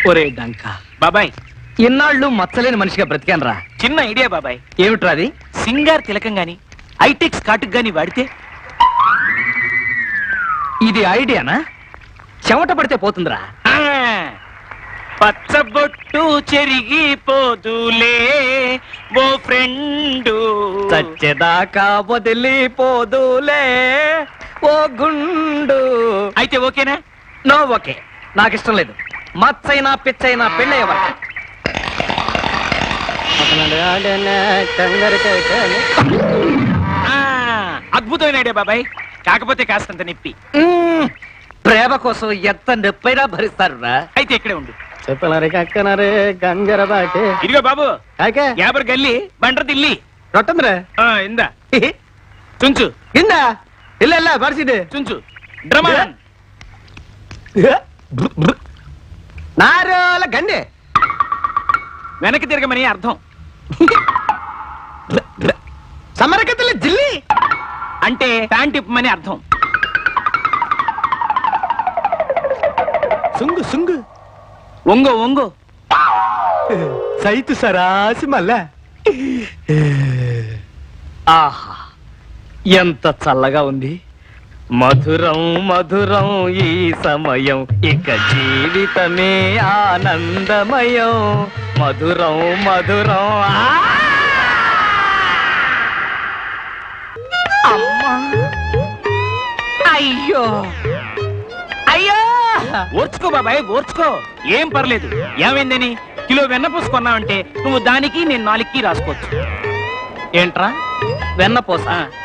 ఒరే డంక బాబాయ్ ఇన్నాళ్ళు మచ్చలేని మనిషిగా బ్రతికానరా చిన్న ఐడియా బాబాయ్ ఏమిట్రా అది సింగార్ తిలకం గాని ఐటెక్స్ కాటుకు గాని వాడితే ఇది ఐడియానా చెమట పడితే పోతుందిరా ఆ, పచ్చబొట్టు చెరిగిపోదులే ఓ ఫ్రెండు చచ్చేదాకా వదిలిపోదులే ఓ గుండు అయితే ఓకేనా నో ఓకే నాకు ఇష్టం లేదు మచ్చైనా పిచ్చైనా పెళ్ళయ్యేవా ఆ, అద్భుతమైన ఐడియా బాబాయ్ కాకపోతే కాస్తంత నొప్పి ప్రేమ కోసం ఎంత నొప్పైనా భరిస్తారురా అయితే ఇక్కడే ఉండు చెప్పనరే కక్కనరే గంజర బాటే ఇదిగో బాబు కాకే యాబర్ గల్లి బండ్ర దిల్లి రొట్టంద్రే ఆ, ఇందా చుంచు కింద ಇಲ್ಲ ಇಲ್ಲ ಬರ್ಸಿದೆ చుంచు డ్రమాన్ నారోల గండి వెనక్కి తిరగమని అర్థం సమరకతల జిల్లి అంటే ప్యాంట్ ఇప్పమని అర్థం సుంగు సుంగు ఒంగో ఒంగో సైతు సరాసి మల్ల ఆహా ఎంత చల్లగా ఉంది మధురం మధురం ఈ సమయం ఇక జీవితమే ఆనందమయం మధురం మధురం ఆ! అమ్మా అయ్యో అయ్యో ఓర్చుకో బాబాయ్ ఓర్చుకో ఏం పర్లేదు ఏమైందని కిలో వెన్నపూస కొన్నావంటే నువ్వు దానికి నేను నాలుగుకి రాసుకోవచ్చు ఏంట్రా వెన్నపోస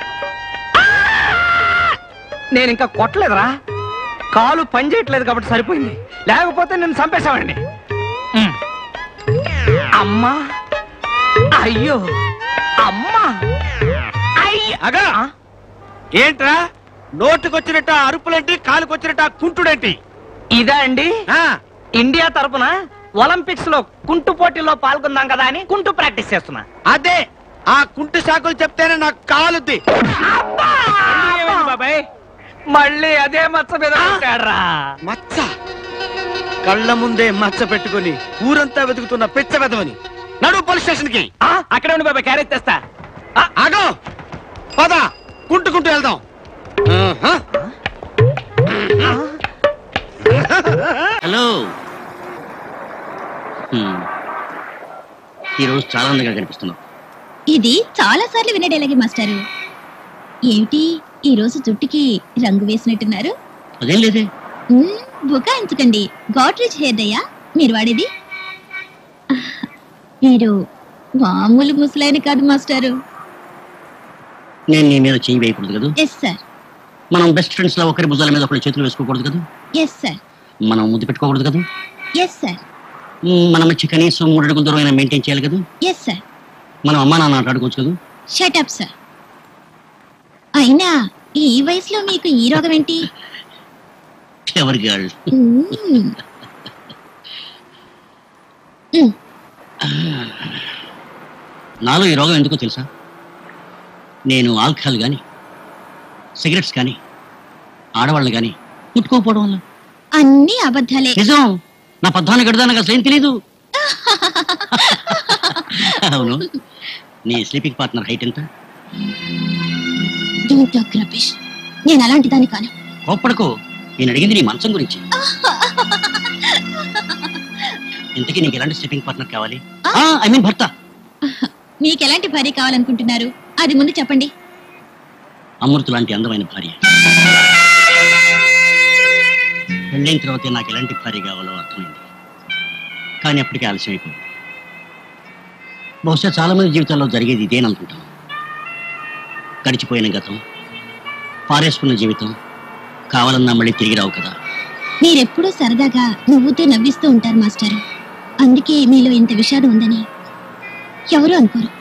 నేను ఇంకా కొట్టలేదురా కాలు పని చేయట్లేదు కాబట్టి సరిపోయింది లేకపోతే నేను చంపేశావండి ఉమ్. అమ్మా అయ్యో అమ్మా అయ్యో అగా ఏంట్రా నోటుకొచ్చినట్టు అరుపులేంటి కాలుకొచ్చినట్టు ఆ కుంటుడేంటి ఇదా అండి ఆ, ఇండియా తరపున ఒలింపిక్స్ లో కుంటు పోటీలో పాల్గొందాం కదా అని కుంటు ప్రాక్టీస్ చేస్తున్నా అదే ఆ కుంటు శాఖలు చెప్తేనే నాకు కాలుద్ది ఏమైంది బాబాయ్ మళ్ళీ అదే మచ్చ మీద కొట్టాడురా. మచ్చ కళ్ళ ముందే మచ్చ పెట్టుకుని ఊరంతా వెతుకుతున్న పిచ్చ వెదవని నడు పోలీస్ స్టేషన్ కి ఆ, అక్కడే ఉండి బాబాయ్ క్యారేజ్ తెస్తా ఆగో పద కుంటుకుంటూ వెళ్దాం ఆహా. హలో హ్మ్. ఈరోజు చాలా అందంగా కనిపిస్తున్నావు ఇది చాలా సార్లు వినే డైలాగే మాస్టారు ఏమిటి ఈ రోజు జుట్టుకి రంగు వేసినట్టున్నారు అదేం లేదే మ్మ్, బుకాయించకండి గాడ్రేజ్ హెయిర్ డయ్యా మీరు వాడేది మీరు మామూలు ముసలాయన కాదు మాస్టారు నేను నీ మీద చేయి వేయకూడదు కదా ఎస్ సార్ మనం బెస్ట్ ఫ్రెండ్స్ లా ఒకరి భుజాల మీద ఒకరి చేతులు వేసుకోకూడదు కదా ఎస్ సార్ మనం ముద్దు పెట్టుకోకూడదు కదా ఎస్ సార్ మ్, మన మధ్య కనీసం మూడు అడుగుల దూరం అయినా మెయింటైన్ చేయాలి కదా ఎస్ సార్ మనం అమ్మా నాన్న ఆట ఆడుకోవచ్చు కదా షటప్ సార్ అయినా ఈ వయసులో మీకు ఈ రోగం ఏంటి ఎవరి గర్ల్ మ్మ్. మ్మ్. నాలో ఈ రోగం ఎందుకో తెలుసా నేను ఆల్కహాల్ కానీ సిగరెట్స్ కానీ ఆడవాళ్ళు కానీ ముట్టుకోకపోవడం వల్ల అన్ని అబద్ధాలే నిజం నా పద్నాలుగు గడుదా నాకు అసలు ఏం తెలీదు అవును నీ స్లీపింగ్ పార్ట్నర్ హైట్ ఎంత డోంట్ టాక్ రబిష్ నేను అలాంటి దాన్ని కాను కోప్పడకు నేను అడిగింది నీ మంచం గురించి ఇంతకీ నీకు ఎలాంటి స్లీపింగ్ పార్ట్నర్ కావాలి ఐ మీన్ భర్త మీకు ఎలాంటి భార్య కావాలనుకుంటున్నారు అది ముందు చెప్పండి అమృత లాంటి అందమైన భార్య పెళ్ళైన తర్వాతే నాకు ఎలాంటి భార్య కావాలో అర్థమైంది కానీ అప్పటికే ఆలస్యం అయిపోయింది బహుశా చాలా మంది జీవితాల్లో జరిగేది ఇదేననుకుంటాను గడిచిపోయిన గతం పారేసుకున్న జీవితం కావాలన్నా మళ్ళీ తిరిగి రావు కదా మీరెప్పుడూ సరదాగా నవ్వుతూ నవ్విస్తూ ఉంటారు మాస్టర్ అందుకే మీలో ఇంత విషాదం ఉందని ఎవరు అనుకోరు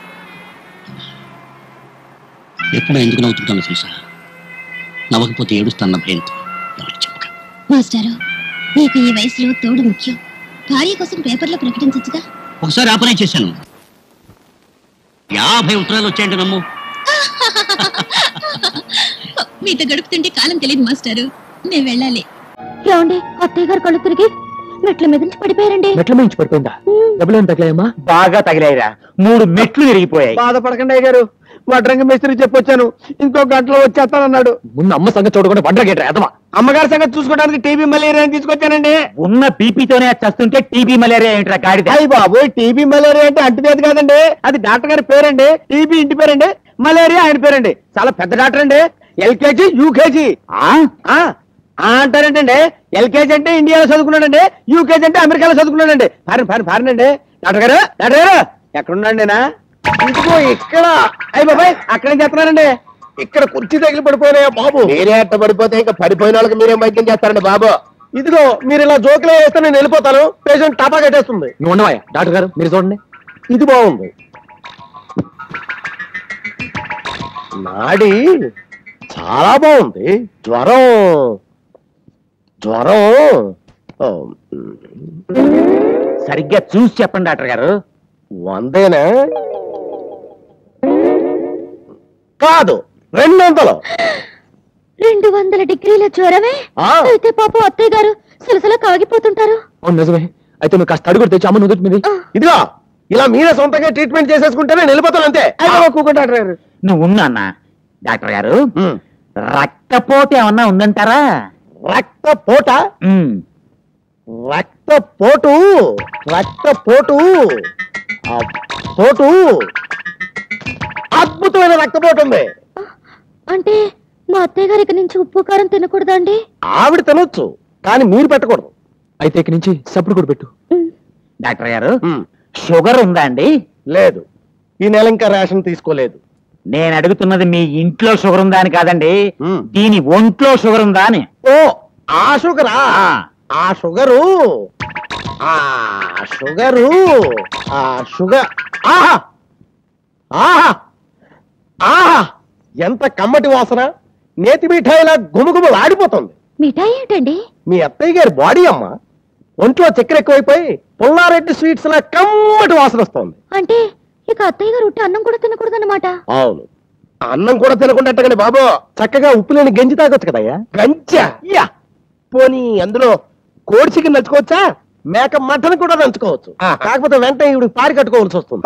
ఎప్పుడు ఎందుకు నవ్వుతుంటానో తెలుసా నవ్వకపోతే ఏడుస్తాన్న భయంతో ఎవరికి చెప్పక మాస్టారు మీకు ఈ వయసులో తోడు ముఖ్యం భార్య కోసం పేపర్లో ప్రకటించచ్చుగా ఒకసారి ఆ పనే చేశాను యాభై ఉత్తరాలు వచ్చాయంటే నమ్ము మీతో గడుపుతుంటే కాలం తెలియదు మాస్టారు నేను వెళ్ళాలి ఏమండి అత్తయ్య గారు కళ్ళు తిరిగి మెట్ల మీద నుంచి పడిపోయారండి మెట్ల మించి పడిపోయిందా ఉమ్. డబ్బులు ఏం తగిలాయమ్మా బాగా తగిలాయిరా మూడు మెట్లు విరిగిపోయాయి బాధపడకండి అయ్య గారు వడ్రంగి మేస్త్రి చెప్పొచ్చాను ఇంకో గంటలో వచ్చేస్తానన్నాడు ముందు అమ్మ సంగతి చూడకుండా వడ్ర గేట ఎదమా అమ్మగారి సంగతి చూసుకోవడానికి టీబీ మలేరియా తీసుకొచ్చానండి ఉన్న బీపీతోనే చస్తుంటే టీబీ మలేరియా ఏంట్రా గాడిద అయ్యి బాబు టీబీ మలేరియా అంటే అంటువ్యాధి కాదండి అది డాక్టర్ గారి పేరండి టీబీ ఇంటి పేరండి మలేరియా ఆయన పేరండి చాలా పెద్ద డాక్టర్ అండి ఎల్కేజీ యూకేజీ ఆ? ఆ ఆ అంటారేంటండి ఎల్కేజీ అంటే ఇండియాలో చదువుకున్నాడండి యూకేజీ అంటే అమెరికాలో చదువుకున్నాడండి ఫారిన్ ఫారిన్ ఫారిన్ అండి డాక్టర్ గారు డాక్టర్ గారు ఎక్కడున్నాండి నా ఇంకో ఇక్కడ అయ్యి బాబాయ్ అక్కడేం చేస్తున్నారండి ఇక్కడ కుర్చీ తగిలి పడిపోయినాయా బాబు మీరే అట్ట పడిపోతే ఇంకా పడిపోయిన వాళ్ళకి మీరే వైద్యం చేస్తారండి బాబు ఇదిగో మీరు ఇలా జోకులు వేస్తే నేను వెళ్ళిపోతాను పేషెంట్ టాపా కట్టేస్తుంది నువ్వు ఉండవయ్యా డాక్టర్ గారు మీరు చూడండి ఇది బాగుంది నాడి చాలా బాగుంది జ్వరం జ్వరం ఆ, సరిగ్గా చూసి చెప్పండి డాక్టర్ గారు వందేనా కాదు రెండు వందలు రెండు వందల డిగ్రీల జ్వరమే ఆ. అయితే పాపం అత్తయ్య గారు సలసల కాగిపోతుంటారు అవును నిజమే అయితే నువ్వు కాస్త అడుగుడు తెచ్చి అమ్మ నుదుటి మీద ఇదిగో ఇలా మీరే సొంతంగా ట్రీట్మెంట్ చేసేసుకుంటే నేను వెళ్ళిపోతాను అంతే కూకుంటాడు గారు నువ్వు ఉన్నా అన్న డాక్టర్ గారు రక్తపోటు ఏమన్నా ఉందంటారా రక్త పోట ఉమ్. రక్త పోటు రక్త పోటు ఆ పోటు అద్భుతమైన రక్తపోటు ఉంది అంటే మా అత్తయ్య గారి ఇక నుంచి ఉప్పు కారం తినకూడదా అండి ఆవిడ తినొచ్చు కానీ మీరు పెట్టకూడదు అయితే ఇక నుంచి సప్పుడు కూడా పెట్టు డాక్టర్ గారు షుగర్ ఉందా అండి లేదు ఈ నెల ఇంకా రేషన్ తీసుకోలేదు నేను అడుగుతున్నది మీ ఇంట్లో షుగర్ ఉందా అని కాదండి ఉమ్. దీని ఒంట్లో షుగర్ ఉందా అని ఓ ఆ షుగరా ఆ షుగరు ఆ షుగరు ఆ షుగర్ ఆహా ఆహా ఆహా ఎంత కమ్మటి వాసన నేతి మిఠాయిలా గుమగుమలు ఆడిపోతుంది మిఠాయి ఏంటండి మీ అత్తయ్య గారి బాడీ అమ్మ ఒంట్లో చక్కెర ఎక్కువైపోయి పుల్లారెడ్డి స్వీట్స్ లా కమ్మటి వాసన వస్తుంది అంటే ఇక అత్తయ్య గారు ఉట్టి అన్నం కూడా తినకూడదన్నమాట అవును అన్నం కూడా తినకుండా బాబు చక్కగా ఉప్పు లేని గంజి తాగొచ్చు కదయ్యా గంజా యా పోనీ అందులో కోడి చికెన్ నంచుకోవచ్చా మేక మటన్ కూడా నంచుకోవచ్చు కాకపోతే వెంటనే ఇవి పారి కట్టుకోవాల్సి వస్తుంది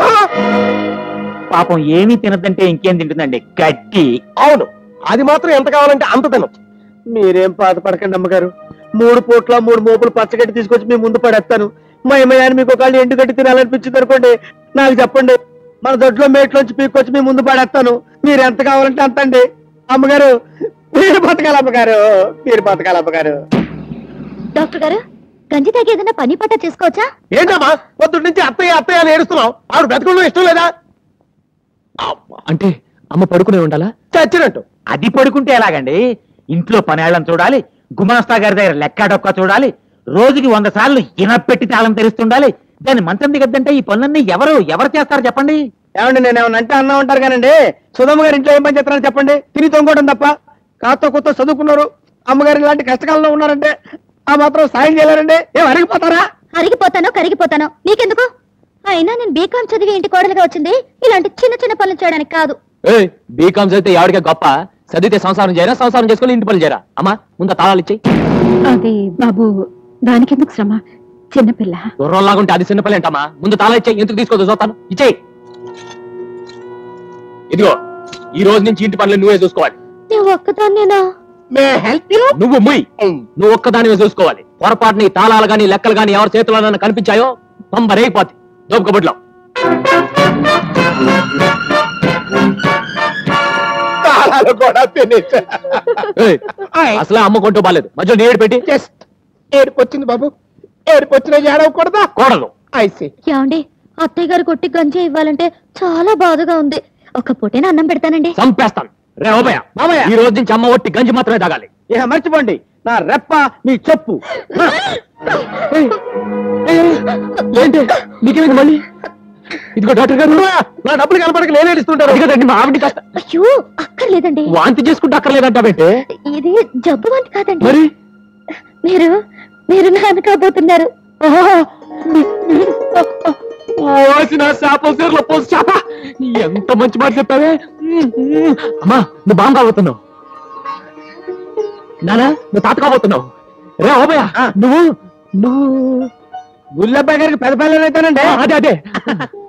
పాపం ఏమీ తినదంటే ఇంకేం తింటుందండి గడ్డి అవును అది మాత్రం ఎంత కావాలంటే అంత తినొచ్చు మీరేం బాధపడకండి అమ్మగారు మూడు పూట్ల మూడు మోపులు పచ్చగడ్డి తీసుకొచ్చి మీ ముందు పడేస్తాను మా అమ్మయ్యాన్ని మీకు ఒకళ్ళు ఎండుగడ్డి తినాలనిపించింది అనుకోండి నాకు చెప్పండి మన దొడ్లో మేట్లోంచి పీక్కొచ్చి మీ ముందు పడేస్తాను మీరు ఎంత కావాలంటే అంత అండి అమ్మగారు మీరు బతకాలి అమ్మగారు మీరు బతకాలి అమ్మగారు డాక్టర్ గారు గంజి తాగి ఏదైనా పని పట్ట చేసుకోవచ్చా ఏంటమ్మా పొద్దున్న నుంచి అత్తయ్య అత్తయ్య అని ఏడుస్తున్నావు ఆవిడ బ్రతకడం ఇష్టం లేదా అంటే అమ్మ పడుకునే ఉండాలా చచ్చినట్టు అది పడుకుంటే ఎలాగండి ఇంట్లో పనేళ్ళని చూడాలి గుమాస్తా గారి దగ్గర లెక్క డొక్క చూడాలి రోజుకి వంద సార్లు ఇనపెట్టి తాళం తెరుస్తుండాలి దాన్ని మంచం దిగద్దంటే ఈ పనులన్నీ ఎవరు ఎవరు చేస్తారు చెప్పండి ఏమండి నేను ఏమన్నా అంటే అన్నా ఉంటారు కానండి సుధమ్మ గారి ఇంట్లో ఏం పని చేస్తారని చెప్పండి తిని తొంగోవడం తప్ప కాస్త కొత్త చదువుకున్నారు అమ్మగారు ఇలాంటి కష్టకాలంలో ఉన్నారంటే ఆ మాత్రం సాయం చేయలేరండి ఏం అరిగిపోతారా అరిగిపోతానో కరిగిపోతానో నీకెందుకు అయినా నేను బీకాం చదివి ఇంటి కోడలుగా వచ్చింది ఇలాంటి చిన్న చిన్న పనులు చేయడానికి కాదు బీకామ్ చదివితే ఎవరికే గొప్ప చదివితే సంసారం చేయరా సంసారం చేసుకుని ఇంటి పనులు చేయరా అమ్మా ముందు తాళాలు ఇచ్చి అది బాబు దానికెందుకు శ్రమ చిన్నపిల్ల గుర్రంలాగుంటే అది చిన్నపల్లి అంటమ్మా ముందు తాళా ఇచ్చేయి ఎందుకు తీసుకోదు చూస్తాను ఇచ్చేయి ఇదిగో ఈ రోజు నుంచి ఇంటి పనులు నువ్వే చూసుకోవాలి నేను ఒక్కదాన్నేనా నువ్వు ముయ్ నువ్వు ఒక్కదానివే చూసుకోవాలి పొరపాటుని తాళాలు గాని లెక్కలు గాని ఎవరి చేతిలో కనిపించాయో పంబరేగిపోతే దోపకబుడ్లో తాళాలు కూడా తినేసా అసలే అమ్మ కొంటూ బాలేదు మధ్యలో నీడు పెట్టి జస్ట్ ఏడుపు వచ్చింది బాబు ఏడుపు వచ్చిన ఏడవకూడదా కోడలు ఐసి ఏమండి అత్తయ్య గారు కొట్టి గంజి ఇవ్వాలంటే చాలా బాధగా ఉంది ఒక పూటేనా అన్నం పెడతానండి చంపేస్తాను రే ఓబయ్య మామయ్య. ఈ రోజు నుంచి అమ్మ ఒట్టి గంజి మాత్రమే తాగాలి ఇక మర్చిపోండి నా రెప్ప మీ చెప్పు ఏంటి నీకేమైంది మళ్ళీ ఇదిగో డాక్టర్ గారు నా డబ్బులు కనపడక నేనే ఇస్తుంటాను కదండి మా ఆవిడ కష్ట అయ్యో అక్కర్లేదండి వాంతి చేసుకుంటే అక్కర్లేదంటావేంటే ఇది జబ్బు వంటి కాదండి మరి మీరు మీరు నాన్న కాబోతున్నారు ఓసిన చేపల సీరలో పోసి చేప ఎంత మంచి మాట చెప్పావే అమ్మా నువ్వు బాగా కాబోతున్నావు నానా నువ్వు తాత కాబోతున్నావు రే ఓబయ్య నువ్వు గుల్లబ్బాయి గారికి పెద్ద పిల్లలు అయితేనండి అదే అదే